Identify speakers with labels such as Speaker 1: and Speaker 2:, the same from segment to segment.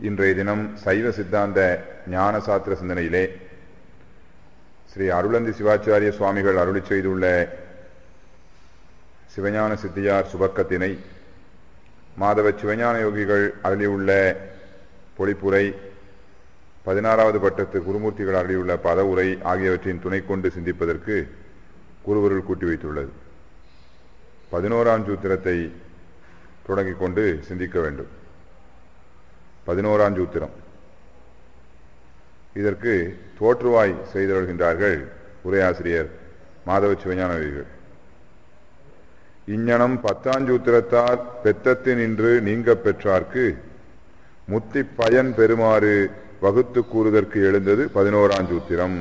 Speaker 1: இன்றைய தினம் சைவ சித்தாந்த ஞான சாத்திர சிந்தனையிலே ஸ்ரீ அருளந்தி சிவாச்சாரிய சுவாமிகள் அருளி செய்துள்ள சிவஞான சித்தியார் சுபக்கத்தினை மாதவ சிவஞான யோகிகள் அருளியுள்ள பொழிப்புரை பதினாறாவது பட்டத்து குருமூர்த்திகள் அருளியுள்ள பதவுரை ஆகியவற்றின் துணை கொண்டு சிந்திப்பதற்கு குருவருள் கூட்டி வைத்துள்ளது பதினோராம் சூத்திரத்தை தொடங்கிக் கொண்டு சிந்திக்க வேண்டும் பதினோராம் சூத்திரம் இதற்கு தோற்றுவாய் செய்தவர்கின்றார்கள் உரையாசிரியர் மாதவ சிவஞானவிகள் இஞ்ஞனம் பத்தாஞ்சூத்திரத்தால் பெத்தத்தினின்று நீங்க பெற்றார்க்கு முத்தி பயன் பெறுமாறு வகுத்து கூறுதற்கு எழுந்தது பதினோராம் சூத்திரம்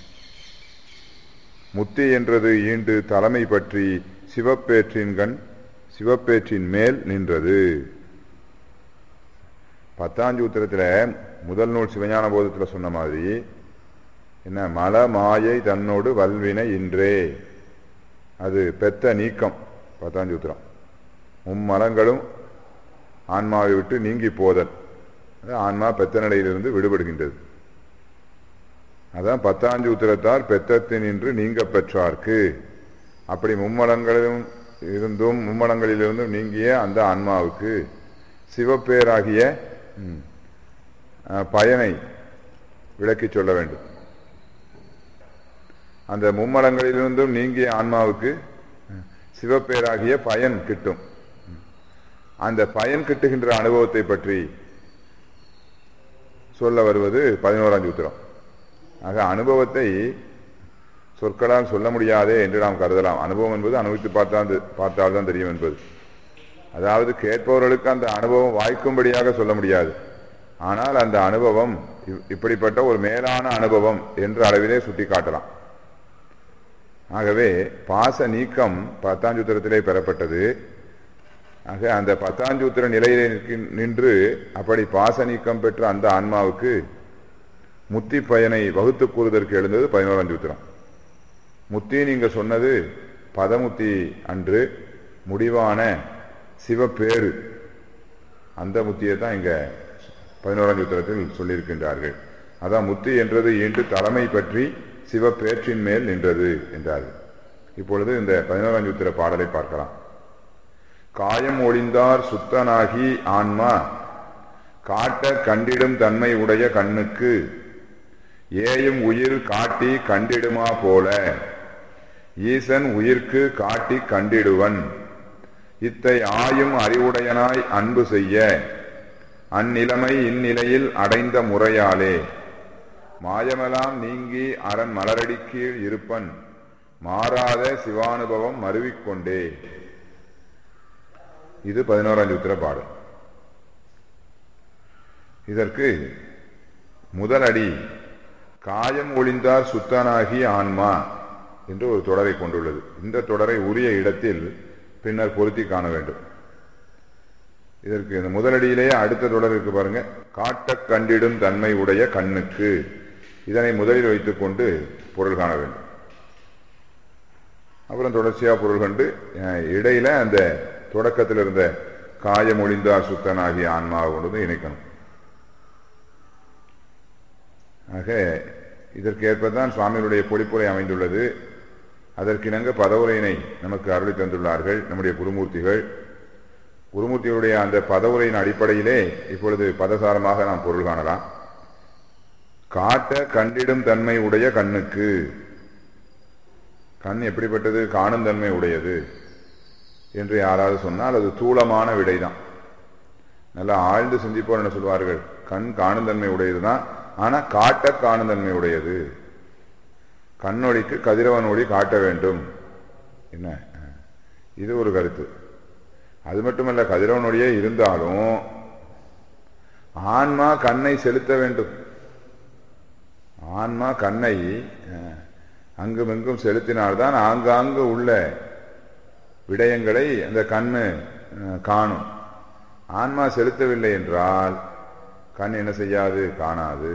Speaker 1: முத்தி என்றது ஈண்டு தலைமை பற்றி சிவப்பேற்றின் கண் சிவப்பேற்றின் மேல் நின்றது பத்தாஞ்சூத்திரத்தில் முதல் நூல் சிவஞான போதத்தில் சொன்ன மாதிரி என்ன மல மாயை தன்னோடு வல்வினை இன்றே அது பெத்த நீக்கம் பத்தாஞ்சூத்திரம் மும்மலங்களும் ஆன்மாவை விட்டு நீங்கி போதல் ஆன்மா பெத்த நிலையிலிருந்து விடுபடுகின்றது அதான் பத்தாஞ்சூத்திரத்தார் பெத்தத்தினின்று நீங்க பெற்றார்க்கு அப்படி மும்மலங்களிலும் இருந்தும் மும்மலங்களிலிருந்தும் நீங்கிய அந்த ஆன்மாவுக்கு சிவப்பேராகிய பயனை விளக்கி சொல்ல வேண்டும் அந்த மும்மலங்களிலிருந்தும் நீங்கிய ஆன்மாவுக்கு சிவப்பேராகிய பயன் கிட்டும் அந்த பயன் கிட்டுகின்ற அனுபவத்தை பற்றி சொல்ல வருவது பதினோராம் சூத்திரம் ஆக அனுபவத்தை சொற்களால் சொல்ல முடியாதே என்று நாம் கருதலாம் அனுபவம் என்பது அனுபவித்து பார்த்தால் பார்த்தால்தான் தெரியும் என்பது அதாவது கேட்பவர்களுக்கு அந்த அனுபவம் வாய்க்கும்படியாக சொல்ல முடியாது ஆனால் அந்த அனுபவம் இப்படிப்பட்ட ஒரு மேலான அனுபவம் என்ற அளவிலே சுட்டி காட்டலாம் ஆகவே பாச நீக்கம் பத்தாஞ்சூத்திரத்திலே பெறப்பட்டது ஆக அந்த பத்தாஞ்சூத்திர நிலையிலே நின்று அப்படி பாச நீக்கம் பெற்ற அந்த ஆன்மாவுக்கு முத்தி பயனை வகுத்து கூறுவதற்கு எழுந்தது பதினோராம் சூத்திரம் முத்தி நீங்க சொன்னது பதமுத்தி அன்று முடிவான சிவப்பேறு அந்த முத்தியை தான் இங்க பதினோராம் சூத்திரத்தில் சொல்லியிருக்கின்றார்கள் அதான் முத்தி என்றது ஈண்டு தலைமை பற்றி சிவப்பேற்றின் மேல் நின்றது என்றார்கள் இப்பொழுது இந்த பதினோராம் சூத்திர பாடலை பார்க்கலாம் காயம் ஒளிந்தார் சுத்தனாகி ஆன்மா காட்ட கண்டிடும் தன்மை உடைய கண்ணுக்கு ஏயும் உயிர் காட்டி கண்டிடுமா போல ஈசன் உயிர்க்கு காட்டி கண்டிடுவன் இத்தை ஆயும் அறிவுடையனாய் அன்பு செய்ய அந்நிலைமை இந்நிலையில் அடைந்த முறையாலே மாயமெல்லாம் நீங்கி அரண் மலரடி கீழ் இருப்பன் மாறாத சிவானுபவம் மருவிக்கொண்டே இது பதினோராம் சூத்திர பாடல் இதற்கு முதல் அடி காயம் ஒளிந்தார் சுத்தனாகி ஆன்மா என்று ஒரு தொடரை கொண்டுள்ளது இந்த தொடரை உரிய இடத்தில் பின்னர் பொருத்தி காண வேண்டும் இதற்கு இந்த முதலடியிலேயே அடுத்த தொடர் இருக்கு பாருங்க காட்ட கண்டிடும் தன்மை உடைய கண்ணுக்கு இதனை முதலில் வைத்துக்கொண்டு பொருள் காண வேண்டும் அப்புறம் தொடர்ச்சியா பொருள் கண்டு இடையில அந்த தொடக்கத்தில் இருந்த காயம் ஒளிந்தார் சுத்தனாகிய ஆன்மாவை கொண்டு இணைக்கணும் ஆக இதற்கேற்பதான் சுவாமிகளுடைய பொழிப்புரை அமைந்துள்ளது அதற்கிணங்க பதவுரையினை நமக்கு அருளி தந்துள்ளார்கள் நம்முடைய குருமூர்த்திகள் குருமூர்த்திகளுடைய அந்த பதவுரையின் அடிப்படையிலே இப்பொழுது பதசாரமாக நாம் பொருள் காணலாம் காட்ட கண்டிடும் தன்மை உடைய கண்ணுக்கு கண் எப்படிப்பட்டது காணும் தன்மை உடையது என்று யாராவது சொன்னால் அது தூளமான விடைதான் நல்லா ஆழ்ந்து சிந்திப்போர் என்ன சொல்வார்கள் கண் காணும் தன்மை உடையதுதான் ஆனா காட்ட காணும் தன்மை உடையது கண்ணொழிக்கு கதிரவன் ஒளி காட்ட வேண்டும் என்ன இது ஒரு கருத்து அது மட்டுமல்ல கதிரவன் ஒளியே இருந்தாலும் ஆன்மா கண்ணை செலுத்த வேண்டும் ஆன்மா கண்ணை அங்குமிங்கும் செலுத்தினால்தான் ஆங்காங்கு உள்ள விடயங்களை அந்த கண்ணு காணும் ஆன்மா செலுத்தவில்லை என்றால் கண் என்ன செய்யாது காணாது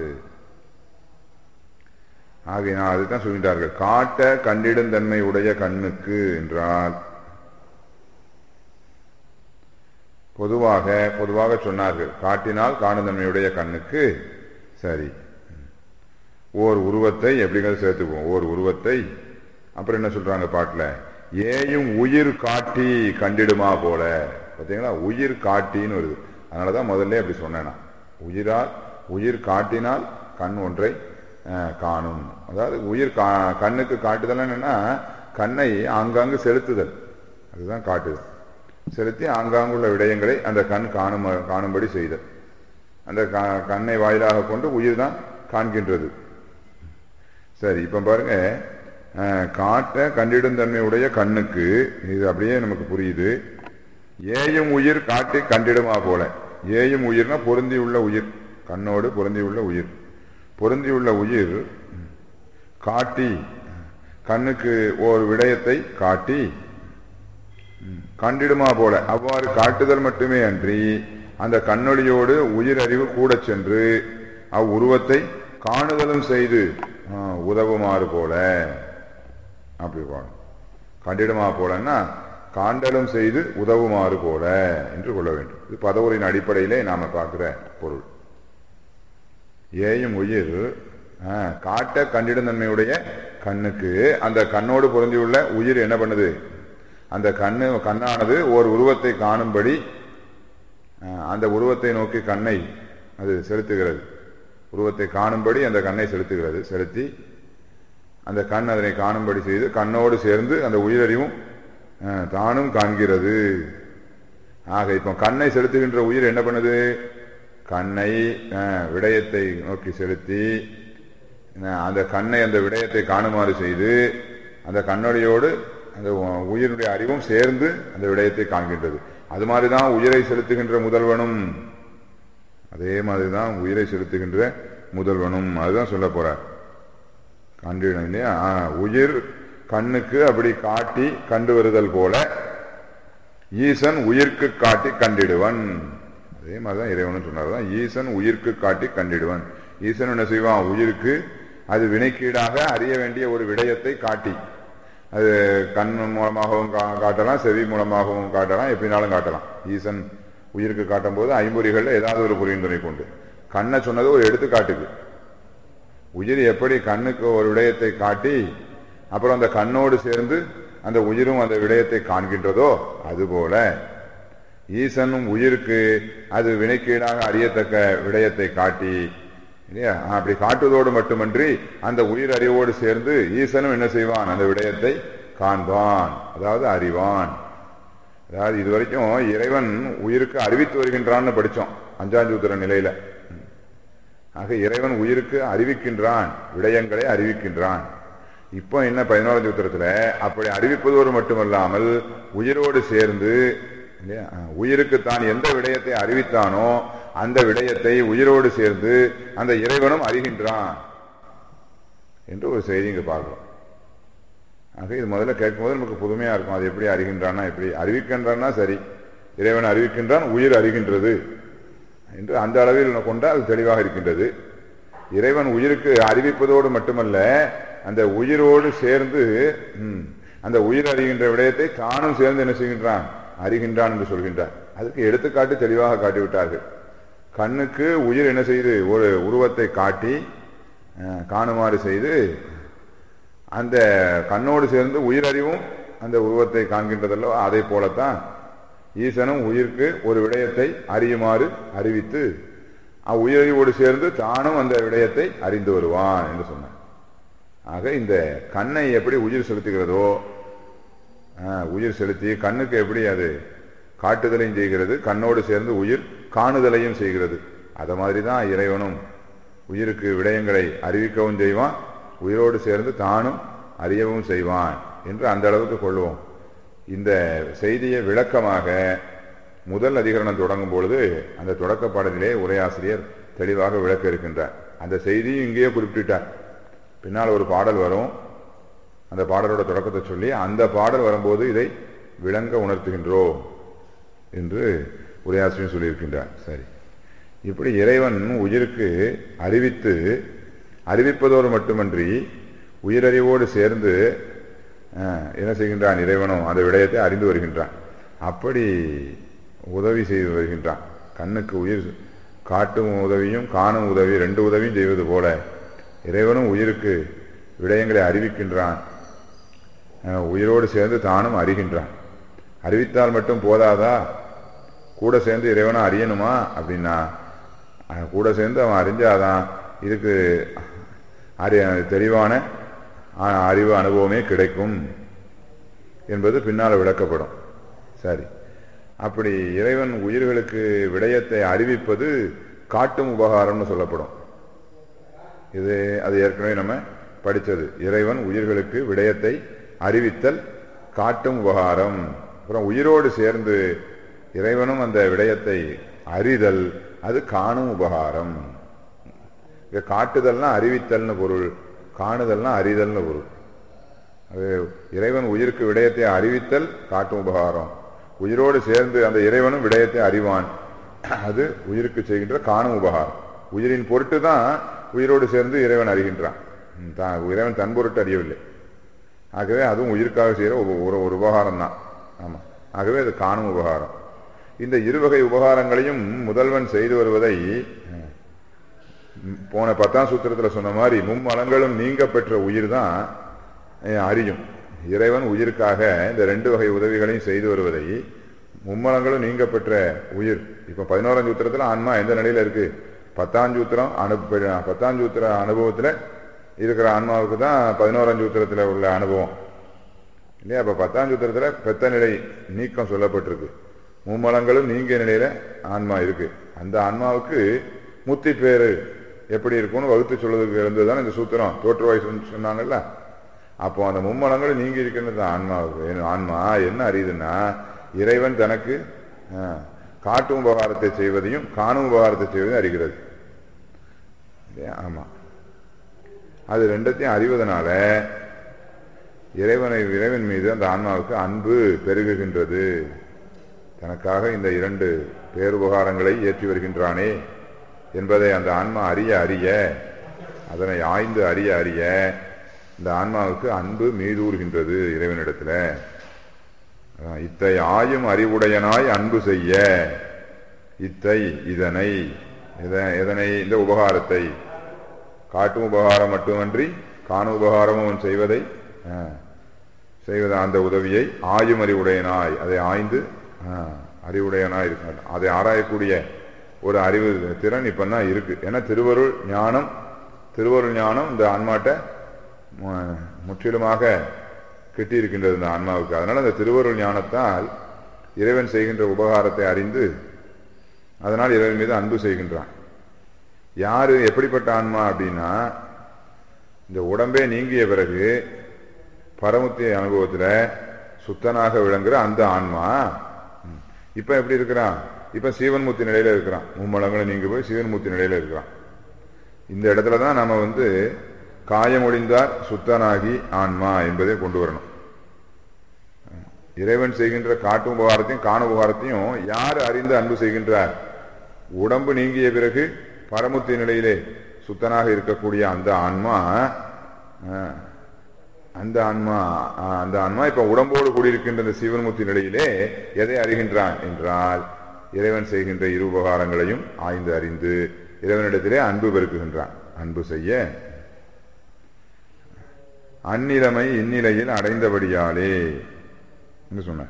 Speaker 1: ஆகையினால் அதுதான் சொல்கின்றார்கள் காட்ட கண்டிடும் தன்மை உடைய கண்ணுக்கு என்றால் பொதுவாக பொதுவாக சொன்னார்கள் காட்டினால் காணும் தன்மையுடைய கண்ணுக்கு சரி ஓர் உருவத்தை எப்படிங்கிறத சேர்த்துக்குவோம் ஓர் உருவத்தை அப்புறம் என்ன சொல்றாங்க பாட்டுல ஏயும் உயிர் காட்டி கண்டிடுமா போல பார்த்தீங்களா உயிர் காட்டின்னு வருது அதனாலதான் முதல்ல அப்படி சொன்னேன் நான் உயிரால் உயிர் காட்டினால் கண் ஒன்றை அஹ், காணும் அதாவது உயிர் கா கண்ணுக்கு காட்டுதல் என்னன்னா கண்ணை ஆங்காங்கு செலுத்துதல் அதுதான் காட்டுதல் செலுத்தி ஆங்காங்குள்ள விடயங்களை அந்த கண் காணும் காணும்படி செய்தல் அந்த க- கண்ணை வாயிலாக கொண்டு உயிர் தான் காண்கின்றது சரி இப்ப பாருங்க அஹ், காட்ட கண்டிடும் தன்மை உடைய கண்ணுக்கு இது அப்படியே நமக்கு புரியுது ஏயும் உயிர் காட்டி கண்டிடுமா போல ஏயும் உயிர்னா பொருந்தியுள்ள உயிர் கண்ணோடு பொருந்தியுள்ள உயிர் பொருந்தியுள்ள உயிர் காட்டி கண்ணுக்கு ஒரு விடயத்தை காட்டி ம், கண்டிடுமா போல அவ்வாறு காட்டுதல் மட்டுமே அன்றி அந்த கண்ணொளியோடு உயிர் அறிவு கூடச் சென்று அவ்வுருவத்தை காணுதலும் செய்து ஆ, உதவுமாறு போல அப்படி போகணும் கண்டிடுமா போலன்னா காண்டலும் செய்து உதவுமாறு போல என்று கொள்ள வேண்டும் இது பதவுரின் அடிப்படையிலே நாம பார்க்கிற பொருள் ஏயும் உயிர் ஆ, காட்ட கண்டிடும் தன்மையுடைய கண்ணுக்கு அந்த கண்ணோடு பொருந்தியுள்ள உயிர் என்ன பண்ணுது அந்த கண்ணு கண்ணானது ஓர் உருவத்தை காணும்படி ஆ, அந்த உருவத்தை நோக்கி கண்ணை அது செலுத்துகிறது உருவத்தை காணும்படி அந்த கண்ணை செலுத்துகிறது செலுத்தி அந்த கண் அதனை காணும்படி செய்து கண்ணோடு சேர்ந்து அந்த உயிரறிவும் ஆ, தானும் காண்கிறது ஆக இப்போ கண்ணை செலுத்துகின்ற உயிர் என்ன பண்ணுது கண்ணை ஆ, விடயத்தை நோக்கி செலுத்தி ஆ, அந்த கண்ணை அந்த விடயத்தை காணுமாறு செய்து அந்த கண்ணொடியோடு அந்த உ- உயிரினுடைய அறிவும் சேர்ந்து அந்த விடயத்தை காண்கின்றது அது மாதிரிதான் உயிரை செலுத்துகின்ற முதல்வனும் அதே மாதிரிதான் உயிரை செலுத்துகின்ற முதல்வனும் அதுதான் சொல்ல போறார் கண்டிடும் இல்லையா ஆ, உயிர் கண்ணுக்கு அப்படி காட்டி கண்டு வருதல் போல ஈசன் உயிர்க்கு காட்டி கண்டிடுவன் அதே மாதிரிதான் இறைவனும் சொன்னார்தான் ஈசன் உயிர்க்கு காட்டி கண்டிடுவன் ஈசன் என்ன செய்வான் உயிருக்கு அது வினைக்கீடாக அறிய வேண்டிய ஒரு விடயத்தை காட்டி அது கண் மூலமாகவும் கா- காட்டலாம் செவி மூலமாகவும் காட்டலாம் எப்படினாலும் காட்டலாம் ஈசன் உயிருக்கு காட்டும் போது ஐம்பொறிகள்ல ஏதாவது ஒரு புரிந்துணை கொண்டு கண்ணை சொன்னது ஒரு எடுத்துக்காட்டுக்கு உயிர் எப்படி கண்ணுக்கு ஒரு விடயத்தை காட்டி அப்புறம் அந்த கண்ணோடு சேர்ந்து அந்த உயிரும் அந்த விடயத்தை காண்கின்றதோ அதுபோல ஈசனும் உயிருக்கு அது வினைக்கீடாக அறியத்தக்க விடயத்தை காட்டி இல்லையா அப்படி காட்டுவதோடு மட்டுமன்றி அந்த உயிர் அறிவோடு சேர்ந்து ஈசனும் என்ன செய்வான் அந்த விடயத்தை காண்பான் அதாவது அறிவான் அதாவது இதுவரைக்கும் இறைவன் உயிருக்கு அறிவித்து வருகின்றான்னு படிச்சோம் அஞ்சாஞ்சூத்திர நிலையில ஆக இறைவன் உயிருக்கு அறிவிக்கின்றான் விடயங்களை அறிவிக்கின்றான் இப்போ என்ன பதினோராம் சூத்திரத்துல அப்படி அறிவிப்பதோடு மட்டுமல்லாமல் உயிரோடு சேர்ந்து இல்லையா, அஹ், உயிருக்கு தான் எந்த விடயத்தை அறிவித்தானோ அந்த விடயத்தை உயிரோடு சேர்ந்து அந்த இறைவனும் அறிகின்றான் என்று ஒரு செய்தி இங்க பார்க்கிறோம் ஆக இது முதல்ல கேட்கும்போது நமக்கு புதுமையா இருக்கும் அது எப்படி அறிகின்றான்னா எப்படி அறிவிக்கின்றான்னா சரி இறைவன் அறிவிக்கின்றான் உயிர் அறிகின்றது என்று அந்த அளவில் கொண்டால் அது தெளிவாக இருக்கின்றது இறைவன் உயிருக்கு அறிவிப்பதோடு மட்டுமல்ல அந்த உயிரோடு சேர்ந்து ம், அந்த உயிர் அறிகின்ற விடயத்தை தானும் சேர்ந்து என்ன செய்கின்றான் அறிகின்றான் என்று சொல்கின்றான் அதுக்கு எடுத்துக்காட்டு தெளிவாக காட்டிவிட்டார்கள் கண்ணுக்கு உயிர் என்ன செய்து ஒரு உருவத்தை காட்டி அஹ், காணுமாறு செய்து அந்த கண்ணோடு சேர்ந்து உயிரறிவும் அந்த உருவத்தை காண்கின்றதல்லவா அதை போலத்தான் ஈசனும் உயிருக்கு ஒரு விடயத்தை அறியுமாறு அறிவித்து அவ்வுயிரறிவோடு சேர்ந்து தானும் அந்த விடயத்தை அறிந்து வருவான் என்று சொன்னான் ஆக இந்த கண்ணை எப்படி உயிர் செலுத்துகிறதோ ஆஹ், உயிர் செலுத்தி கண்ணுக்கு எப்படி அது காட்டுதலையும் செய்கிறது கண்ணோடு சேர்ந்து உயிர் காணுதலையும் செய்கிறது அத மாதிரி தான் இறைவனும் உயிருக்கு விடயங்களை அறிவிக்கவும் செய்வான் உயிரோடு சேர்ந்து தானும் அறியவும் செய்வான் என்று அந்த அளவுக்கு கொள்வோம் இந்த செய்தியை விளக்கமாக முதல் அதிகரணம் தொடங்கும் பொழுது அந்த தொடக்க பாடலிலே உரையாசிரியர் தெளிவாக விளக்க இருக்கின்றார் அந்த செய்தியும் இங்கேயே குறிப்பிட்டார் பின்னால் ஒரு பாடல் வரும் அந்த பாடலோட தொடக்கத்தை சொல்லி அந்த பாடல் வரும்போது இதை விளங்க உணர்த்துகின்றோம் என்று உரையாசிரியர் சொல்லியிருக்கின்றார் சரி இப்படி இறைவன் உயிருக்கு அறிவித்து அறிவிப்பதோடு மட்டுமன்றி உயிரறிவோடு சேர்ந்து அஹ், என்ன செய்கின்றான் இறைவனும் அந்த விடயத்தை அறிந்து வருகின்றான் அப்படி உதவி செய்து வருகின்றான் கண்ணுக்கு உயிர் காட்டும் உதவியும் காணும் உதவி ரெண்டு உதவியும் செய்வது போல இறைவனும் உயிருக்கு விடயங்களை அறிவிக்கின்றான் அஹ் உயிரோடு சேர்ந்து தானும் அறிகின்றான் அறிவித்தால் மட்டும் போதாதா கூட சேர்ந்து இறைவனை அறியணுமா அப்படின்னா அஹ் கூட சேர்ந்து அவன் அறிஞ்சாதான் இதுக்கு அறி தெளிவான அஹ், அறிவு அனுபவமே கிடைக்கும் என்பது பின்னால் விளக்கப்படும் சரி அப்படி இறைவன் உயிர்களுக்கு விடயத்தை அறிவிப்பது காட்டும் உபகாரம்னு சொல்லப்படும் இது அது ஏற்கனவே நம்ம படித்தது இறைவன் உயிர்களுக்கு விடயத்தை அறிவித்தல் காட்டும் உபகாரம் அப்புறம் உயிரோடு சேர்ந்து இறைவனும் அந்த விடயத்தை அறிதல் அது காணும் உபகாரம் இங்க காட்டுதல்னா அறிவித்தல்னு பொருள் காணுதல்னா அறிதல்னு பொருள் அது இறைவன் உயிருக்கு விடயத்தை அறிவித்தல் காட்டும் உபகாரம் உயிரோடு சேர்ந்து அந்த இறைவனும் விடயத்தை அறிவான் அது உயிருக்கு செய்கின்ற காணும் உபகாரம் உயிரின் பொருட்டு தான் உயிரோடு சேர்ந்து இறைவன் அறிகின்றான் ம், தான் இறைவன் தன் பொருட்டு அறியவில்லை ஆகவே அதுவும் உயிருக்காக செய்கிற ஒரு ஒரு ஒரு உபகாரம் தான் ஆமாம் ஆகவே அது காணும் உபகாரம் இந்த இருவகை உபகாரங்களையும் முதல்வன் செய்து வருவதை அஹ், ம், போன பத்தாம் சூத்திரத்தில் சொன்ன மாதிரி மும்மலங்களும் நீங்க பெற்ற உயிர் தான் அஹ், அறியும் இறைவன் உயிருக்காக இந்த ரெண்டு வகை உதவிகளையும் செய்து வருவதை மும்மலங்களும் நீங்க பெற்ற உயிர் இப்ப பதினோராம் சூத்திரத்துல ஆன்மா எந்த நிலையில இருக்கு பத்தாம் சூத்திரம் அனு பத்தாம் சூத்திர அனுபவத்துல இருக்கிற ஆன்மாவுக்கு தான் பதினோராம் சூத்திரத்துல உள்ள அனுபவம் இல்லையா அப்ப பத்தாம் சூத்திரத்துல பெத்த நிலை நீக்கம் சொல்லப்பட்டிருக்கு மும்மலங்களும் நீங்கிய நிலையில ஆன்மா இருக்கு அந்த ஆன்மாவுக்கு முத்தி பேரு எப்படி இருக்கும்னு வகுத்து சொல்றதுக்கு இருந்ததுதான் இந்த சூத்திரம் தோற்றுவாய் சொன்ன- சொன்னாங்கல்ல அப்போ அந்த மும்மலங்களும் நீங்கி இருக்கின்றது ஆன்மாவுக்கு ஏன் ஆன்மா என்ன அறியுதுன்னா இறைவன் தனக்கு ஆ, காட்டும் உபகாரத்தை செய்வதையும் காணும் உபகாரத்தை செய்வதையும் அறிகிறது இல்லையா? ஆமா அது ரெண்டத்தையும் அறிவதனால இறைவனை இறைவன் மீது அந்த ஆன்மாவுக்கு அன்பு பெருகுகின்றது தனக்காக இந்த இரண்டு பேருபகாரங்களை ஏற்றி வருகின்றானே என்பதை அந்த ஆன்மா அறிய அறிய அதனை ஆய்ந்து அறிய அறிய இந்த ஆன்மாவுக்கு அன்பு மீதூறுகின்றது இறைவனிடத்துல அதான், இத்தை ஆயும் அறிவுடையனாய் அன்பு செய்ய இத்தை இதனை இத- இதனை இந்த உபகாரத்தை காட்டும் உபகாரம் மட்டுமன்றி காணும் உபகாரமும் அவன் செய்வதை ஆ, செய்வத அந்த உதவியை ஆயும் அறிவுடையனாய் அதை ஆய்ந்து ஆ, அறிவுடையனாய் இருக்க அதை ஆராயக்கூடிய ஒரு அறிவு திறன் இப்பதான் இருக்கு ஏன்னா திருவருள் ஞானம் திருவருள் ஞானம் இந்த ஆன்மாட்ட மு- முற்றிலுமாக கிட்டி இருக்கின்றது இந்த ஆன்மாவுக்கு அதனால அந்த திருவருள் ஞானத்தால் இறைவன் செய்கின்ற உபகாரத்தை அறிந்து அதனால் இறைவன் மீது அன்பு செய்கின்றான் யாரு எப்படிப்பட்ட ஆன்மா அப்படின்னா இந்த உடம்பே நீங்கிய பிறகு பரமுத்தி அனுபவத்துல சுத்தனாக விளங்குற அந்த ஆன்மா ம், இப்ப எப்படி இருக்கிறான் இப்ப சீவன்முத்தி நிலையில இருக்கிறான் மும்மலங்களும் நீங்க போய் சீவன்முத்தி நிலையில இருக்கிறான் இந்த இடத்துல தான் நாம வந்து காயமொழிந்தார் சுத்தனாகி ஆன்மா என்பதை கொண்டு வரணும் இறைவன் செய்கின்ற காட்டு உபகாரத்தையும் காண உபகாரத்தையும் யார் அறிந்து அன்பு செய்கின்றார் உடம்பு நீங்கிய பிறகு பரமுத்தி நிலையிலே சுத்தனாக இருக்கக்கூடிய அந்த ஆன்மா ஆஹ், அந்த ஆன்மா ஆஹ், அந்த ஆன்மா இப்ப உடம்போடு கூடியிருக்கின்ற இந்த சிவன்முத்தி நிலையிலே எதை அறிகின்றான் என்றால் இறைவன் செய்கின்ற இரு உபகாரங்களையும் ஆய்ந்து அறிந்து இறைவனிடத்திலே அன்பு பெருக்குகின்றான் அன்பு செய்ய அந்நிலைமை இந்நிலையில் அடைந்தபடியாலே என்று சொன்னார்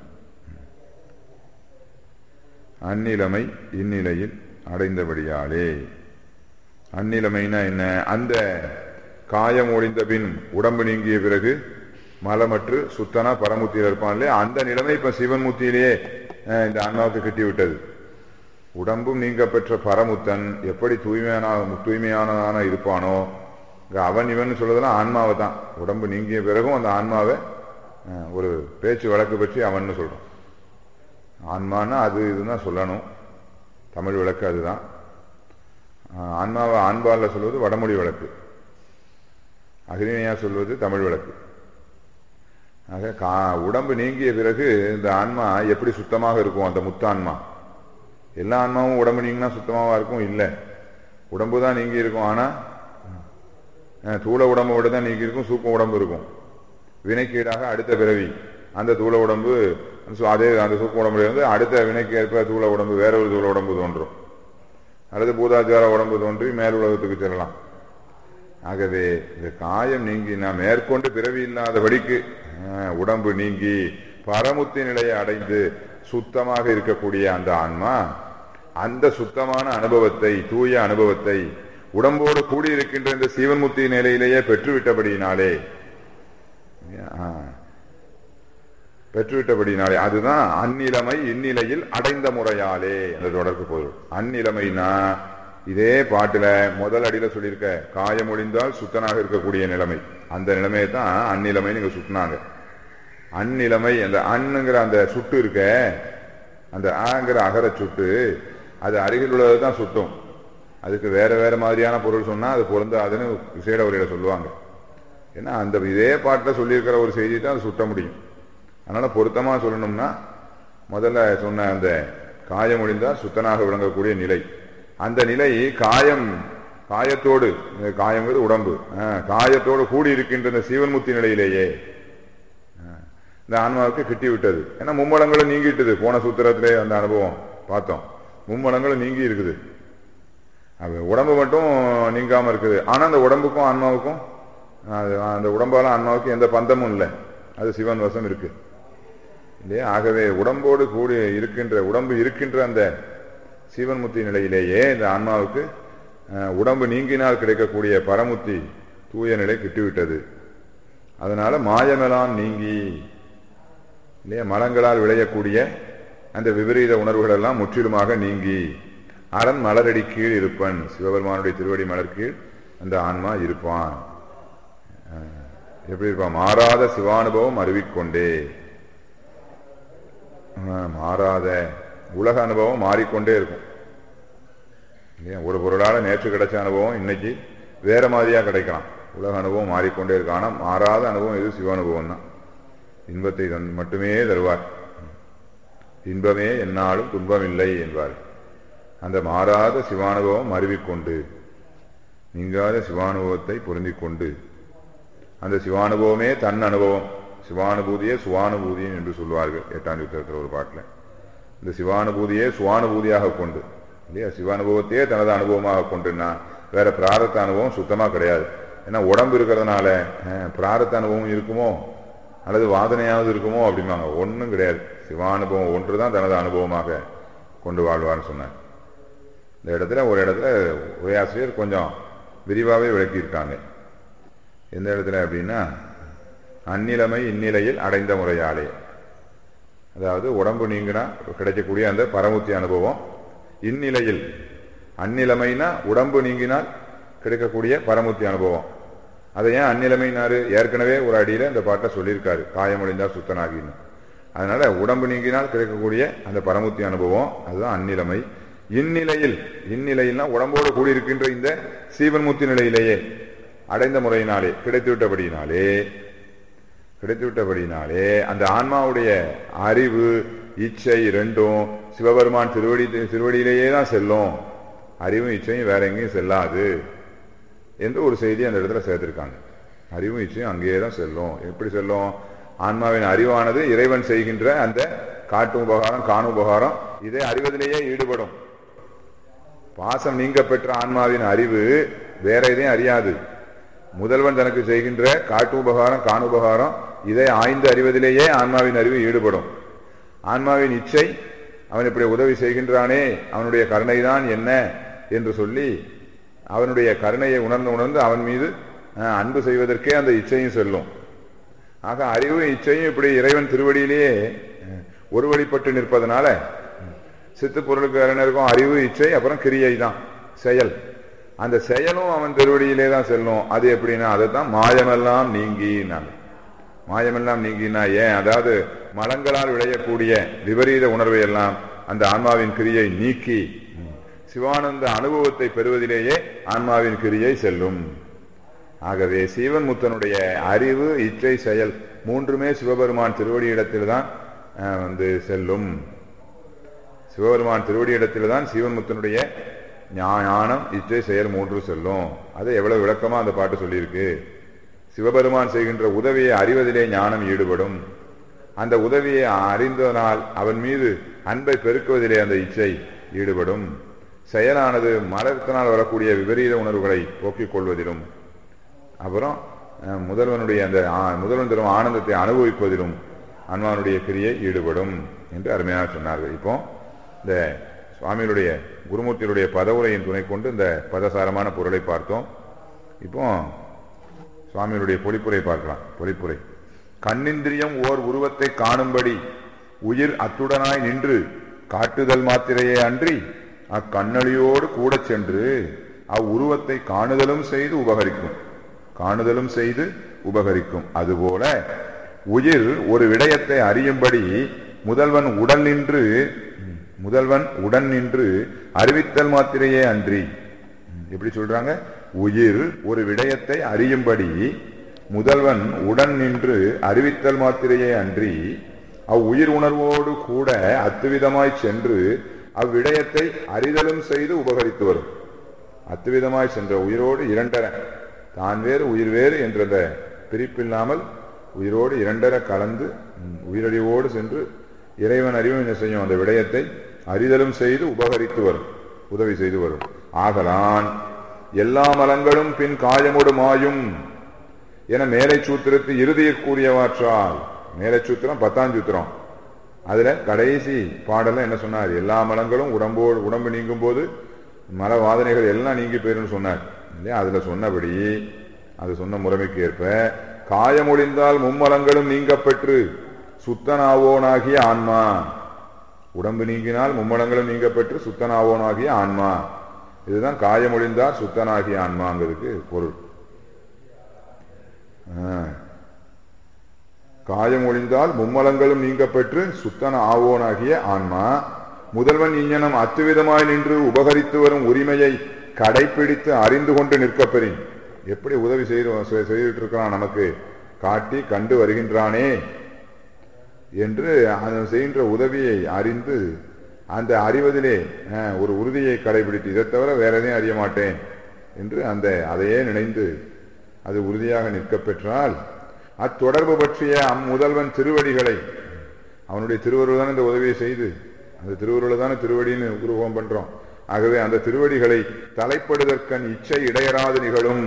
Speaker 1: அந்நிலைமை இந்நிலையில் அடைந்தபடியாலே அந்நிலைமைனா என்ன அந்த காயம் ஒழிந்த பின் உடம்பு நீங்கிய பிறகு மலமற்று சுத்தனா பரமுத்தியில் இருப்பான் இல்லையா அந்த நிலைமை இப்ப சிவன்முத்தியிலேயே அஹ், இந்த ஆன்மாவுக்கு கிட்டி விட்டது உடம்பும் நீங்க பெற்ற பரமுத்தன் எப்படி தூய்மையான தூய்மையானதான இருப்பானோ இங்க அவன் இவன் சொல்றதெல்லாம் ஆன்மாவை தான் உடம்பு நீங்கிய பிறகும் அந்த ஆன்மாவை அஹ், ஒரு பேச்சு வழக்கு பற்றி அவன்னு சொல்றோம் ஆன்மான்னா அது இதுதான் சொல்லணும் தமிழ் விளக்கு அதுதான் ஆஹ், ஆன்மாவை ஆண்பாலில் சொல்வது வடமொழி வழக்கு அகிரிணையா சொல்வது தமிழ் விளக்கு ஆக கா உடம்பு நீங்கிய பிறகு இந்த ஆன்மா எப்படி சுத்தமாக இருக்கும் அந்த முத்தான்மா எல்லா ஆன்மாவும் உடம்பு நீங்கினா சுத்தமாவா இருக்கும் இல்லை உடம்பு தான் நீங்கி இருக்கும் ஆனா அஹ், தூள உடம்பு விட தான் நீங்கி இருக்கும் சூப்ப உடம்பு இருக்கும் வினைக்கீடாக அடுத்த பிறவி அந்த தூள உடம்பு சு- அதே அந்த சூக்க உடம்புலேருந்து அடுத்த வினைக்கு ஏற்ப தூள உடம்பு வேற ஒரு தூள உடம்பு தோன்றும் அல்லது பூதாச்சார உடம்பு தோன்றி மேல் உலகத்துக்கு செல்லலாம் ஆகவே இந்த காயம் நீங்கி நான் மேற்கொண்டு பிறவி இல்லாதபடிக்கு அஹ், உடம்பு நீங்கி பரமுத்தி நிலையை அடைந்து சுத்தமாக இருக்கக்கூடிய அந்த ஆன்மா அந்த சுத்தமான அனுபவத்தை தூய அனுபவத்தை உடம்போடு கூடியிருக்கின்ற இந்த சீவன்முத்தி நிலையிலேயே பெற்றுவிட்டபடியினாலே ஆஹ், பெற்றுவிட்டபடினாலே அதுதான் அந்நிலைமை இந்நிலையில் அடைந்த முறையாலே அந்த தொடர்பு பொருள் அந்நிலைமைனா இதே பாட்டுல முதல் அடியில சொல்லியிருக்க காயம் ஒழிந்தால் சுத்தனாக இருக்கக்கூடிய நிலைமை அந்த நிலைமையை தான் அந்நிலைமை நீங்க சுட்டினாங்க அந்நிலைமை அந்த அண்ணுங்கிற அந்த சுட்டு இருக்க அந்த ஆங்கிற அகர சுட்டு அது அருகில் உள்ளது தான் சுட்டும் அதுக்கு வேற வேற மாதிரியான பொருள் சொன்னா அது பொருந்தாதுன்னு விசேட உரையில சொல்லுவாங்க ஏன்னா அந்த இதே பாட்டில் சொல்லியிருக்கிற ஒரு செய்தி தான் அது சுட்ட முடியும் அதனால பொருத்தமா சொல்லணும்னா முதல்ல சொன்ன அந்த காயம் ஒழிந்தால் சுத்தனாக விளங்கக்கூடிய நிலை அந்த நிலை காயம் காயத்தோடு இந்த காயங்கிறது உடம்பு ஆஹ், காயத்தோடு கூடி இருக்கின்ற இந்த சீவன்முத்தி நிலையிலேயே ஆஹ், இந்த ஆன்மாவுக்கு கிட்டி விட்டது ஏன்னா மும்மலங்களும் நீங்கிட்டது போன சூத்திரத்திலே அந்த அனுபவம் பார்த்தோம் மும்மலங்களும் நீங்கி இருக்குது அது உடம்பு மட்டும் நீங்காம இருக்குது ஆனா அந்த உடம்புக்கும் ஆன்மாவுக்கும் அது அந்த உடம்பால ஆன்மாவுக்கும் எந்த பந்தமும் இல்லை அது சிவன் வசம் இருக்கு இல்லையா ஆகவே உடம்போடு கூடி இருக்கின்ற உடம்பு இருக்கின்ற அந்த சீவன்முத்தி நிலையிலேயே இந்த ஆன்மாவுக்கு அஹ், உடம்பு நீங்கினால் கிடைக்கக்கூடிய பரமுத்தி தூய நிலை கிட்டிவிட்டது அதனால மாயமெல்லாம் நீங்கி இல்லையா மலங்களால் விளையக்கூடிய அந்த விபரீத உணர்வுகள் எல்லாம் முற்றிலுமாக நீங்கி அரண் மலரடி கீழ் இருப்பன் சிவபெருமானுடைய திருவடி மலர் கீழ் அந்த ஆன்மா இருப்பான் அஹ், எப்படி இருப்பான் மாறாத சிவானுபவம் அறிவிக்கொண்டே அஹ், மாறாத உலக அனுபவம் மாறிக்கொண்டே இருக்கும் இல்லையா ஒரு பொருளால நேற்று கிடைச்ச அனுபவம் இன்னைக்கு வேற மாதிரியா கிடைக்கலாம் உலக அனுபவம் மாறிக்கொண்டே இருக்கும் ஆனா மாறாத அனுபவம் இது சிவ அனுபவம் தான் இன்பத்தை தன் மட்டுமே தருவார் இன்பமே என்னாலும் துன்பமில்லை என்பார் அந்த மாறாத சிவானுபவம் அருவிக்கொண்டு நீங்காத சிவானுபவத்தை பொருந்திக் கொண்டு அந்த சிவானுபவமே தன் அனுபவம் சிவானுபூதியே சுவானுபூதியும் என்று சொல்வார்கள் எட்டாம் யுத்தத்தில் ஒரு பாட்டில் இந்த சிவானுபூதியே சுவானுபூதியாக கொண்டு இல்லையா சிவானுபவத்தையே தனது அனுபவமாக கொண்டுன்னா வேற பிராரத்த அனுபவம் சுத்தமா கிடையாது ஏன்னா உடம்பு இருக்கிறதுனால அஹ், பிராரத்த அனுபவம் இருக்குமோ அல்லது வாதனையாவது இருக்குமோ அப்படிம்பாங்க ஒன்றும் கிடையாது சிவானுபவம் ஒன்று தான் தனது அனுபவமாக கொண்டு வாழ்வார்னு சொன்னார் இந்த இடத்துல ஒரு இடத்துல உரையாசிரியர் கொஞ்சம் விரிவாகவே விளக்கியிருக்காங்க எந்த இடத்துல அப்படின்னா அந்நிலைமை இந்நிலையில் அடைந்த முறையாலே அதாவது உடம்பு நீங்கினா கிடைக்கக்கூடிய அந்த பரமுத்தி அனுபவம் இந்நிலையில் அந்நிலைமைனா உடம்பு நீங்கினால் கிடைக்கக்கூடிய பரமுத்தி அனுபவம் அதை ஏன் அந்நிலைமைனாரு ஏற்கனவே ஒரு அடியில இந்த பாட்டை சொல்லியிருக்காரு காயமடைந்தால் சுத்தனாகின்னு அதனால உடம்பு நீங்கினால் கிடைக்கக்கூடிய அந்த பரமுத்தி அனுபவம் அதுதான் அந்நிலைமை இந்நிலையில் இந்நிலையில்னா உடம்போடு கூடியிருக்கின்ற இந்த சீவன்முத்தி நிலையிலேயே அடைந்த முறையினாலே கிடைத்துவிட்டபடியினாலே கிடைத்துவிட்டபடினாலே அந்த ஆன்மாவுடைய அறிவு இச்சை ரெண்டும் சிவபெருமான் திருவடி திருவடியிலேயே தான் செல்லும் அறிவும் இச்சையும் வேற எங்கேயும் செல்லாது என்று ஒரு செய்தி அந்த இடத்துல சேர்த்திருக்காங்க அறிவும் இச்சையும் அங்கேயே தான் செல்லும் எப்படி செல்லும் ஆன்மாவின் அறிவானது இறைவன் செய்கின்ற அந்த காட்டும் உபகாரம் காணும் உபகாரம் இதை அறிவதிலேயே ஈடுபடும் பாசம் நீங்க பெற்ற ஆன்மாவின் அறிவு வேற எதையும் அறியாது முதல்வன் தனக்கு செய்கின்ற காட்டு உபகாரம் காணுபகாரம் இதை ஆய்ந்து அறிவதிலேயே ஆன்மாவின் அறிவு ஈடுபடும் ஆன்மாவின் இச்சை அவன் இப்படி உதவி செய்கின்றானே அவனுடைய கருணைதான் என்ன என்று சொல்லி அவனுடைய கருணையை உணர்ந்து உணர்ந்து அவன் மீது அஹ், அன்பு செய்வதற்கே அந்த இச்சையும் செல்லும் ஆக அறிவும் இச்சையும் இப்படி இறைவன் திருவடியிலேயே அஹ், ஒருவழிப்பட்டு நிற்பதனால சித்து பொருளுக்கு அறிஞருக்கும் அறிவு இச்சை அப்புறம் கிரியை தான் செயல் அந்த செயலும் அவன் திருவடியிலே தான் செல்லும் அது எப்படின்னா அதை தான் மாயமெல்லாம் நீங்கினாங்க மாயமெல்லாம் நீங்கினா ஏன் அதாவது மலங்களால் விளையக்கூடிய விபரீத உணர்வை எல்லாம் அந்த ஆன்மாவின் கிரியை நீக்கி சிவானந்த அனுபவத்தை பெறுவதிலேயே ஆன்மாவின் கிரியை செல்லும் ஆகவே சீவன் முத்தனுடைய அறிவு இச்சை செயல் மூன்றுமே சிவபெருமான் திருவடியிடத்தில் தான் அஹ், வந்து செல்லும் சிவபெருமான் திருவடியிடத்தில் தான் சீவன்முத்தனுடைய ஞானம் இச்சை செயல் மூன்று செல்லும் அதை எவ்வளவு விளக்கமா அந்த பாட்டு சொல்லியிருக்கு சிவபெருமான் செய்கின்ற உதவியை அறிவதிலே ஞானம் ஈடுபடும் அந்த உதவியை அறிந்ததனால் அவன் மீது அன்பை பெருக்குவதிலே அந்த இச்சை ஈடுபடும் செயலானது மலத்தினால் வரக்கூடிய விபரீத உணர்வுகளை போக்கிக் கொள்வதிலும் அப்புறம் அஹ், முதல்வனுடைய அந்த ஆ- முதல்வன் தரும் ஆனந்தத்தை அனுபவிப்பதிலும் அன்மானுடைய கிரியை ஈடுபடும் என்று அருமையாக சொன்னார்கள் இப்போ இந்த சுவாமியுடைய குருமூர்த்தியுடைய பதவுரையின் துணை கொண்டு இந்த பதசாரமான பொருளை பார்த்தோம் இப்போ சுவாமியுடைய பொழிப்புரை பார்க்கலாம் பொழிப்புரை கண்ணிந்திரியம் ஓர் உருவத்தை காணும்படி உயிர் அத்துடனாய் நின்று காட்டுதல் மாத்திரையே அன்றி அக்கண்ணொளியோடு கூடச் சென்று அவ்வுருவத்தை காணுதலும் செய்து உபகரிக்கும் காணுதலும் செய்து உபகரிக்கும் அதுபோல உயிர் ஒரு விடயத்தை அறியும்படி முதல்வன் உடல் நின்று முதல்வன் உடன் நின்று அறிவித்தல் மாத்திரையே அன்றி எப்படி சொல்றாங்க உயிர் ஒரு விடயத்தை அறியும்படி முதல்வன் உடன் நின்று அறிவித்தல் மாத்திரையே அன்றி அவ்வுயிர் உணர்வோடு கூட அத்துவிதமாய் சென்று அவ்விடயத்தை அறிதலும் செய்து உபகரித்து வரும் அத்துவிதமாய் சென்ற உயிரோடு இரண்டர தான் வேறு உயிர் வேறு என்ற அந்த பிரிப்பில்லாமல் உயிரோடு இரண்டர கலந்து ம், உயிரறிவோடு சென்று இறைவன் அறிவும் என்ன செய்யும் அந்த விடயத்தை அறிதலும் செய்து உபகரித்து வரும் உதவி செய்து வரும் ஆகலான் எல்லா மலங்களும் பின் காயமோடு மாயும் என மேலை சூத்திரத்து இறுதியில் கூறியவாற்றால் மேலை சூத்திரம் பத்தாம் சூத்திரம் அதுல கடைசி பாடல்ல என்ன சொன்னார் எல்லா மலங்களும் உடம்போடு உடம்பு நீங்கும் போது மல வாதனைகள் எல்லாம் நீங்கி போயிருன்னு சொன்னார் இல்லையா அதுல சொன்னபடி அது சொன்ன முறைமைக்கு ஏற்ப காயமொழிந்தால் மும்மலங்களும் நீங்கப்பெற்று சுத்தனாவோனாகிய ஆன்மா உடம்பு நீங்கினால் மும்மலங்களும் நீங்கப்பெற்று சுத்தனாவோனாகிய ஆன்மா இதுதான் காயமொழிந்தால் சுத்தனாகிய ஆன்மாங்கிறதுக்கு பொருள் ஆ. காயம் ஒழிந்தால் மும்மலங்களும் நீங்கப்பெற்று சுத்தன ஆவோனாகிய ஆன்மா முதல்வன் இஞ்ஞனம் அத்துவிதமாய் நின்று உபகரித்து வரும் உரிமையை கடைப்பிடித்து அறிந்து கொண்டு நிற்கப்பெறின் எப்படி உதவி செய்து செ- செய்துட்டு இருக்கிறான் நமக்கு காட்டி கண்டு வருகின்றானே என்று அவன் செய்கின்ற உதவியை அறிந்து அந்த அறிவதிலே அஹ், ஒரு உறுதியை கடைபிடித்து இதை தவிர வேற எதையும் அறிய மாட்டேன் என்று அந்த அதையே நினைந்து அது உறுதியாக நிற்கப் பெற்றால் அத்தொடர்பு பற்றிய அம்முதல்வன் திருவடிகளை அவனுடைய திருவருள் தானே இந்த உதவியை செய்து அந்த திருவருள் தானே திருவடின்னு உருவம் பண்றோம் ஆகவே அந்த திருவடிகளை தலைப்படுதற்கண் இச்சை இடையராது நிகழும்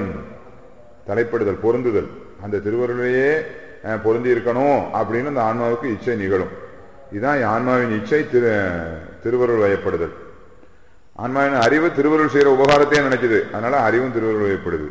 Speaker 1: தலைப்படுதல் பொருந்துதல் அந்த திருவருளையே அஹ், பொருந்தி இருக்கணும் அப்படின்னு அந்த ஆன்மாவுக்கு இச்சை நிகழும் இதுதான் ஆன்மாவின் இச்சை திரு திருவருள் வயப்படுதல் ஆன்மாவின் அறிவு திருவருள் செய்யற உபகாரத்தையே நினைக்குது அதனால அறிவும் திருவருள் வயப்படுது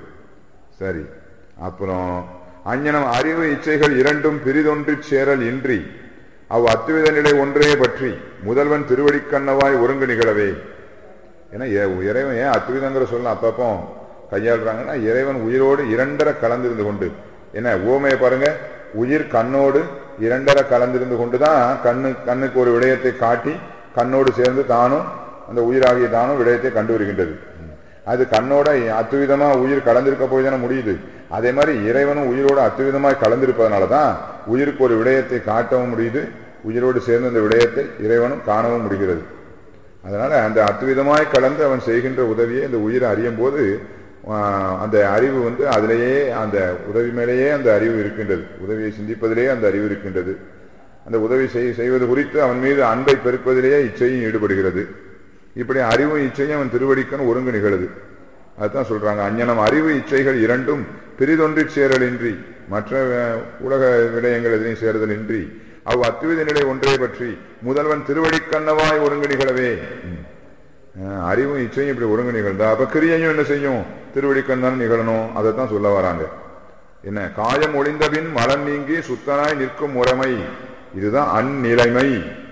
Speaker 1: சரி அப்புறம் அஞ்ஞனம் அறிவு இச்சைகள் இரண்டும் பிரிதொன்று சேரல் இன்றி அவ் அத்துவித நிலை ஒன்றே பற்றி முதல்வன் திருவடிக்கண்ணவாய் ஒருங்கு நிகழவே ஏன்னா இ- இறைவன் ஏன் அத்விதங்கிற சொல்ல அப்பப்போ கையாளுறாங்கன்னா இறைவன் உயிரோடு இரண்டர கலந்திருந்து கொண்டு என்ன ஓமையை பாருங்க உயிர் கண்ணோடு இரண்டர கலந்திருந்து கொண்டுதான் கண்ணு கண்ணுக்கு ஒரு விடயத்தை காட்டி கண்ணோடு சேர்ந்து தானும் அந்த உயிராகிய தானும் விடயத்தை கண்டு வருகின்றது அது கண்ணோட அத்துவிதமா உயிர் கலந்திருக்க போய் தானே முடியுது அதே மாதிரி இறைவனும் உயிரோடு அத்துவிதமாய் கலந்திருப்பதனால தான் உயிருக்கு ஒரு விடயத்தை காட்டவும் முடியுது உயிரோடு சேர்ந்து அந்த விடயத்தை இறைவனும் காணவும் முடிகிறது அதனால அந்த அத்விதமாய் கலந்து அவன் செய்கின்ற உதவியை இந்த உயிரை அறியும் போது ஆஹ், அந்த அறிவு வந்து அதிலேயே அந்த உதவி மேலேயே அந்த அறிவு இருக்கின்றது உதவியை சிந்திப்பதிலேயே அந்த அறிவு இருக்கின்றது அந்த உதவி செய் செய்வது குறித்து அவன் மீது அன்பை பெருக்குவதிலேயே இச்சையும் ஈடுபடுகிறது இப்படி அறிவும் இச்சையும் அவன் திருவடிக்கன் ஒருங்கு நிகழுது அதுதான் சொல்றாங்க அஞ்ஞனம் அறிவு இச்சைகள் இரண்டும் பிரிதொன்றி சேரலின்றி மற்ற அஹ், உலக விடயங்கள் எதையும் சேருதலின்றி அவ் அத்துவித நிலை ஒன்றே பற்றி முதல்வன் திருவடிக்கண்ணவாய் ஒருங்கு நிகழவே ம். அஹ், அறிவும் இச்சையும் இப்படி ஒருங்கு நிகழ்ந்தா அப்ப கிரியையும் என்ன செய்யும் திருவடிக்கண் தானே நிகழணும் அதைத்தான் சொல்ல வராங்க என்ன காயம் ஒளிந்தபின் மலம் நீங்கி சுத்தனாய் நிற்கும் முறைமை இதுதான் அந்நிலைமை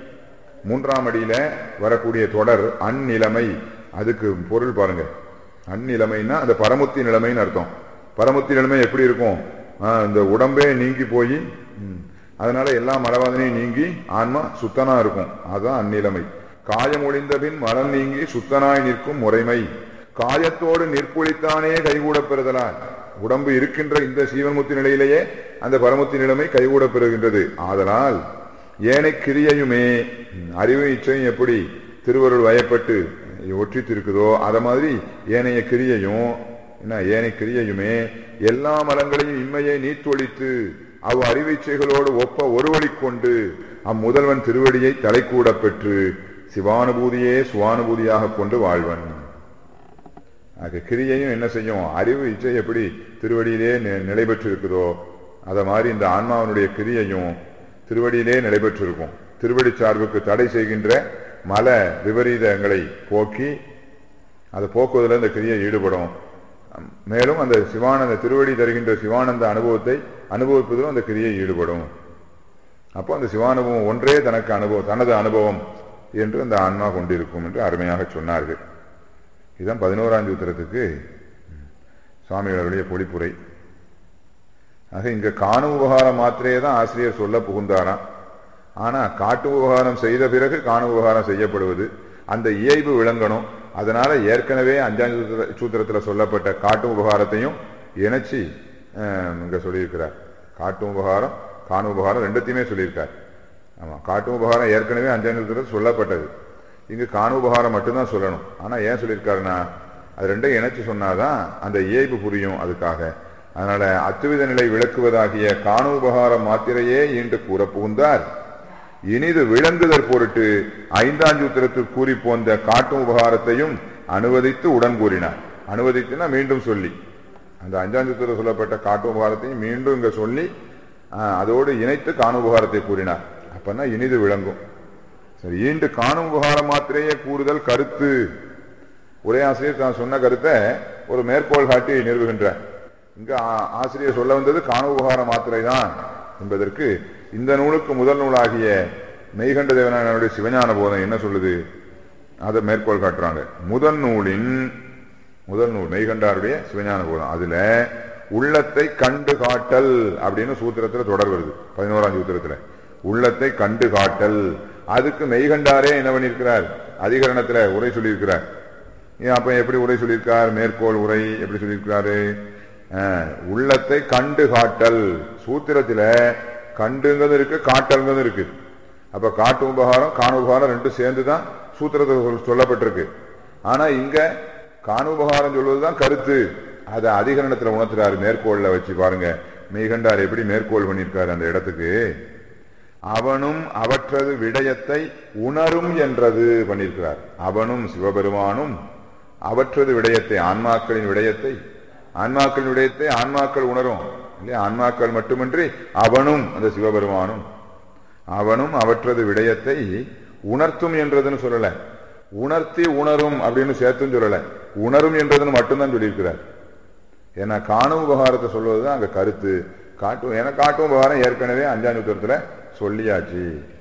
Speaker 1: மூன்றாம் அடியில வரக்கூடிய தொடர் அந்நிலைமை அதுக்கு பொருள் பாருங்க அந்நிலைமைன்னா அந்த பரமுத்தி நிலைமைன்னு அர்த்தம் பரமுத்தி நிலைமை எப்படி இருக்கும் ஆஹ் இந்த உடம்பே நீங்கி போய் ம், அதனால எல்லா மலவாதனையும் நீங்கி ஆன்மா சுத்தனா இருக்கும் அதுதான் அந்நிலைமை காயம் ஒளிந்த பின் மலம் நீங்கி சுத்தனாய் நிற்கும் முறைமை காயத்தோடு நிற்பொழித்தானே கைகூடப் பெறுதலால் உடம்பு இருக்கின்ற இந்த சீவன்முத்தி நிலையிலேயே அந்த பரமுத்தி நிலைமை கைகூடப் பெறுகின்றது ஆதலால் ஏனை கிரியையுமே ம், அறிவு இச்சையும் எப்படி திருவருள் வயப்பட்டு ஒற்றித்திருக்குதோ அத மாதிரி ஏனைய கிரியையும் என்ன ஏனைய கிரியையுமே எல்லா மலங்களையும் இம்மையை நீத்தொழித்து அவ் அறிவிச்சைகளோடு ஒப்ப ஒரு வழி கொண்டு அம்முதல்வன் திருவடியை தலைக்கூட பெற்று சிவானுபூதியே சுவானுபூதியாக கொண்டு வாழ்வன் ஆக கிரியையும் என்ன செய்யும் அறிவு இச்சை எப்படி திருவடியிலே நி- நிலை பெற்றிருக்குதோ அத மாதிரி இந்த ஆன்மாவனுடைய கிரியையும் திருவடியிலே நிலை பெற்றிருக்கும் திருவடி சார்புக்கு தடை செய்கின்ற மல விபரீதங்களை போக்கி அதை போக்குவதில் இந்த கிரியை ஈடுபடும் மேலும் அந்த சிவானந்த திருவடி தருகின்ற சிவானந்த அனுபவத்தை அனுபவிப்பதிலும் அந்த கிரியை ஈடுபடும் அப்போ அந்த சிவானுபவம் ஒன்றே தனக்கு அனுபவம் தனது அனுபவம் என்று அந்த ஆன்மா கொண்டிருக்கும் என்று அருமையாக சொன்னார்கள் இதுதான் பதினோராம் சூத்திரத்துக்கு சுவாமிகளுடைய பொழிப்புரை ஆக இங்க காணும் உபகாரம் மாத்திரையே தான் ஆசிரியர் சொல்ல புகுந்தாராம் ஆனா காட்டு உபகாரம் செய்த பிறகு காணும் உபகாரம் செய்யப்படுவது அந்த இயல்பு விளங்கணும் அதனால ஏற்கனவே அஞ்சாம் சூத்திர- சூத்திரத்துல சொல்லப்பட்ட காட்டு உபகாரத்தையும் இணைச்சி அஹ், இங்க சொல்லியிருக்கிறார் காட்டு உபகாரம் காணும் உபகாரம் ரெண்டுத்தையுமே சொல்லியிருக்கார் ஆமா காட்டு உபகாரம் ஏற்கனவே அஞ்சாம் சூத்திரத்தில் சொல்லப்பட்டது இங்கு காணு உபகாரம் மட்டும்தான் சொல்லணும் ஆனா ஏன் சொல்லியிருக்காருன்னா அது ரெண்டையும் இணைச்சு சொன்னாதான் அந்த இயல்பு புரியும் அதுக்காக அதனால அத்துவித நிலை விளக்குவதாகிய காணு உபகாரம் மாத்திரையே ஈண்டு கூற புகுந்தார் இனிது விளங்குதற் பொருட்டு ஐந்தாம் சூத்திரத்தில் கூறி போந்த காட்டும் உபகாரத்தையும் அனுவதித்து உடன் கூறினார் அனுவதித்துனா மீண்டும் சொல்லி அந்த அஞ்சாம் சூத்திரத்தில் சொல்லப்பட்ட காட்டும் உபகாரத்தையும் மீண்டும் இங்க சொல்லி ஆஹ், அதோடு இணைத்து காணும் உபகாரத்தை கூறினார் அப்பன்னா இனிது விளங்கும் சரி ஈண்டு காணும் உபகாரம் மாத்திரையே கூறுதல் கருத்து ஒரே ஆசிரியர் தான் சொன்ன கருத்தை ஒரு மேற்கோள் காட்டி நிறுவுகின்றார் இங்க ஆ- ஆசிரியர் சொல்ல வந்தது காணும் உபகாரம் மாத்திரை தான் என்பதற்கு இந்த நூலுக்கு முதல் நூலாகிய மெய்கண்ட தேவனானுடைய சிவஞான போதம் என்ன சொல்லுது அதை மேற்கோள் காட்டுறாங்க முதல் நூலின் முதல் நூல் மெய்கண்டாருடைய சிவஞான போதம் அதுல உள்ளத்தை கண்டு காட்டல் அப்படின்னு சூத்திரத்துல தொடர் வருது பதினோராம் சூத்திரத்துல உள்ளத்தை கண்டு காட்டல் அதுக்கு மெய்கண்டாரே என்ன பண்ணியிருக்கிறார் அதிகரணத்துல உரை சொல்லியிருக்கிறார் ஏன் அப்ப எப்படி உரை சொல்லியிருக்கார் மேற்கோள் உரை எப்படி சொல்லியிருக்கிறாரு அஹ், உள்ளத்தை கண்டு காட்டல் சூத்திரத்துல கண்டுங்கிறது இருக்கு காட்டல்ங்கிறது இருக்கு அப்ப காட்டு உபகாரம் காண உபகாரம் ரெண்டும் சேர்ந்துதான் சூத்திரத்தில் சொல்- சொல்லப்பட்டிருக்கு ஆனா இங்க காண உபகாரம் சொல்வதுதான் கருத்து அதை அதிகரணத்துல உணர்த்துறாரு மேற்கோள்ல வச்சு பாருங்க மெய்கண்டார் எப்படி மேற்கோள் பண்ணியிருக்காரு அந்த இடத்துக்கு அவனும் அவற்றது விடயத்தை உணரும் என்றது பண்ணியிருக்கிறார் அவனும் சிவபெருமானும் அவற்றது விடயத்தை ஆன்மாக்களின் விடயத்தை ஆன்மாக்களின் விடயத்தை ஆன்மாக்கள் உணரும் இல்லையா ஆன்மாக்கள் மட்டுமின்றி அவனும் அந்த சிவபெருமானும் அவனும் அவற்றது விடயத்தை உணர்த்தும் என்றதுன்னு சொல்லல உணர்த்தி உணரும் அப்படின்னு சேர்த்தும் சொல்லல உணரும் என்றதுன்னு மட்டும்தான் சொல்லியிருக்கிறார் ஏன்னா காணும் உபகாரத்தை சொல்வதுதான் அங்க கருத்து காட்டும் ஏன்னா காட்டும் உபகாரம் ஏற்கனவே அஞ்சாம் சூத்திரத்துல சொல்லியாச்சு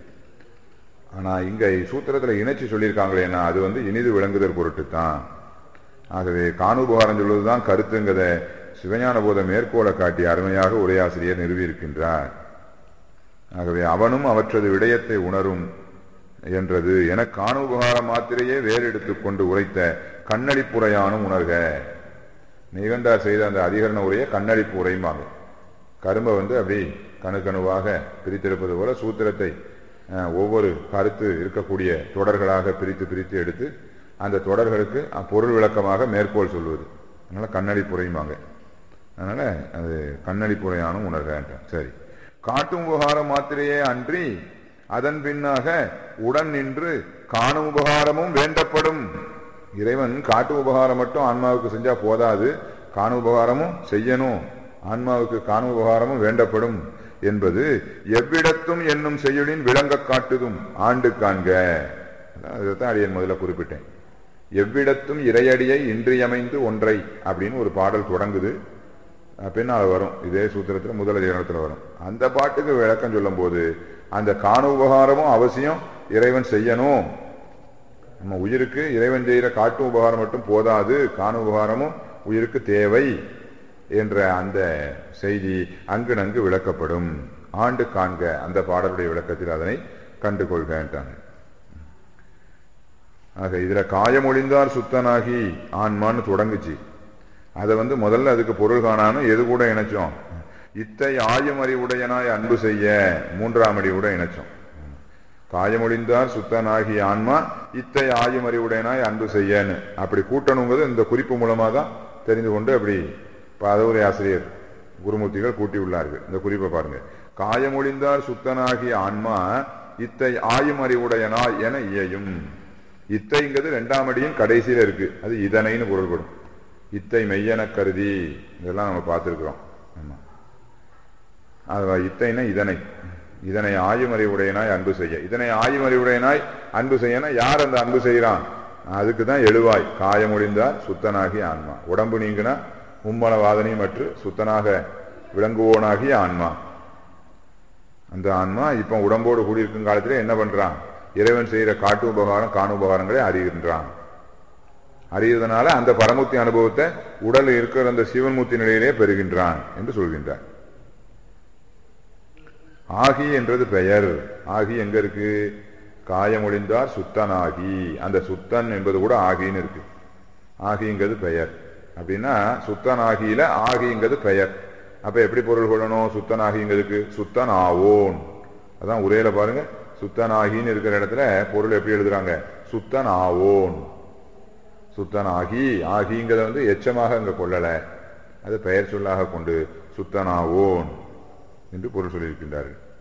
Speaker 1: ஆனா இங்க சூத்திரத்துல இணைச்சு சொல்லியிருக்காங்களேன்னா அது வந்து இனிது விளங்குதல் பொருட்டு தான் ஆகவே காணுபகாரம் சொல்வதுதான் கருத்துங்கிறத சிவஞான போத மேற்கோளை காட்டி அருமையாக உரையாசிரியர் நிறுவியிருக்கின்றார் ஆகவே அவனும் அவற்றது விடயத்தை உணரும் என்றது என காணுபகாரம் மாத்திரையே வேறெடுத்துக் கொண்டு உரைத்த கண்ணளிப்புரையானும் உணர்க நிகண்டார் செய்த அந்த அதிகரண உரையை கண்ணளிப்பு உரையுமாங்க கரும்பை வந்து அப்படி கணுக்கணுவாக பிரித்திருப்பது போல சூத்திரத்தை அஹ், ஒவ்வொரு கருத்து இருக்கக்கூடிய தொடர்களாக பிரித்து பிரித்து எடுத்து அந்த தொடர்களுக்கு அஹ், பொருள் விளக்கமாக மேற்கோள் சொல்வது அதனால கண்ணடி புரையுமாங்க அதனால அது கண்ணடி புரையானும் உணர்க சரி காட்டும் உபகாரம் மாத்திரையே அன்றி அதன் பின்னாக உடன் நின்று காணும் உபகாரமும் வேண்டப்படும் இறைவன் காட்டு உபகாரம் மட்டும் ஆன்மாவுக்கு செஞ்சா போதாது காணும் உபகாரமும் செய்யணும் ஆன்மாவுக்கு காணும் உபகாரமும் வேண்டப்படும் என்பது எவ்விடத்தும் என்னும் செய்யுளின் விளங்க காட்டுதும் ஆண்டு காண்க அதான் இதைத்தான் அடியேன் முதல்ல குறிப்பிட்டேன் எவ்விடத்தும் இறையடியை இன்றியமைந்து ஒன்றை அப்படின்னு ஒரு பாடல் தொடங்குது அஹ் பின்னால் வரும் இதே சூத்திரத்தில் முதல் அதிகாரத்தில் வரும் அந்த பாட்டுக்கு விளக்கம் சொல்லும்போது அந்த காண உபகாரமும் அவசியம் இறைவன் செய்யணும் நம்ம உயிருக்கு இறைவன் செய்கிற காட்டு உபகாரம் மட்டும் போதாது காண உபகாரமும் உயிருக்கு தேவை என்ற அந்த செய்தி அங்கு நன்கு விளக்கப்படும் ஆண்டு காண்க அந்த பாடலுடைய விளக்கத்தில் அதனை கண்டு கொள்கின்றாங்க ஆக இதுல காயமொழிந்தார் சுத்தனாகி ஆன்மான்னு தொடங்குச்சு அதை வந்து முதல்ல அதுக்கு பொருள் காணாம எது கூட இணைச்சோம் இத்தை ஆயும் அறிவுடையனாய் அன்பு செய்ய மூன்றாம் அறிவுட இணைச்சோம் காயமொழிந்தார் சுத்தனாகி ஆன்மா இத்தை ஆயும் அறிவுடையனாய் அன்பு செய்யன்னு அப்படி கூட்டணுங்கிறது இந்த குறிப்பு மூலமா தான் தெரிந்து கொண்டு அப்படி பாதவுரை ஆசிரியர் குருமூர்த்திகள் கூட்டி உள்ளார்கள் இந்த குறிப்பை பாருங்க காயமொழிந்தார் சுத்தனாகிய ஆன்மா இத்தை ஆயும் அறிவுடையனாய் என இயையும் இத்தைங்கிறது ரெண்டாம் அடியும் கடைசியில இருக்கு அது இதனைன்னு பொருள்படும் இத்தை மெய்யென கருதி இதெல்லாம் நம்ம பார்த்துருக்குறோம் ஆமா அது இத்தைன்னா இதனை இதனை ஆயுமறிவுடையனாய் அன்பு செய்ய இதனை ஆயுமறிவுடையனாய் அன்பு செய்யனா யார் அந்த அன்பு செய்கிறான் அதுக்கு தான் எழுவாய் காயமொழிந்தார் சுத்தனாகிய ஆன்மா உடம்பு நீங்கினா மும்மல வாதனை மற்றும் சுத்தனாக விளங்குவோனாகிய ஆன்மா அந்த ஆன்மா இப்ப உடம்போடு கூடியிருக்கும் காலத்திலே என்ன பண்றான் இறைவன் செய்கிற காட்டு உபகாரம் காணு உபகாரங்களை அறிகின்றான் அறியறதுனால அந்த பரமுத்தி அனுபவத்தை உடல் இருக்கிற அந்த சிவன்மூர்த்தி நிலையிலே பெறுகின்றான் என்று சொல்கின்றார் ஆகி என்றது பெயர் ஆகி எங்க இருக்கு காயமொழிந்தார் சுத்தனாகி அந்த சுத்தன் என்பது கூட ஆகின்னு இருக்கு ஆகிங்கிறது பெயர் அப்படின்னா சுத்தனாகியில ஆகிங்கிறது பெயர் அப்ப எப்படி பொருள் கொள்ளணும் சுத்தனாகிங்கிறதுக்கு சுத்தன் ஆவோன் அதான் உரையில பாருங்க சுத்தனாகின்னு இருக்கிற இடத்துல பொருள் எப்படி எழுதுறாங்க சுத்தன் ஆவோன் சுத்தன் ஆகி ஆகிங்கிறத வந்து எச்சமாக அங்க கொள்ளல அது பெயர் சொல்லாக கொண்டு சுத்தனாவோன் என்று பொருள் சொல்லியிருக்கின்றார்கள்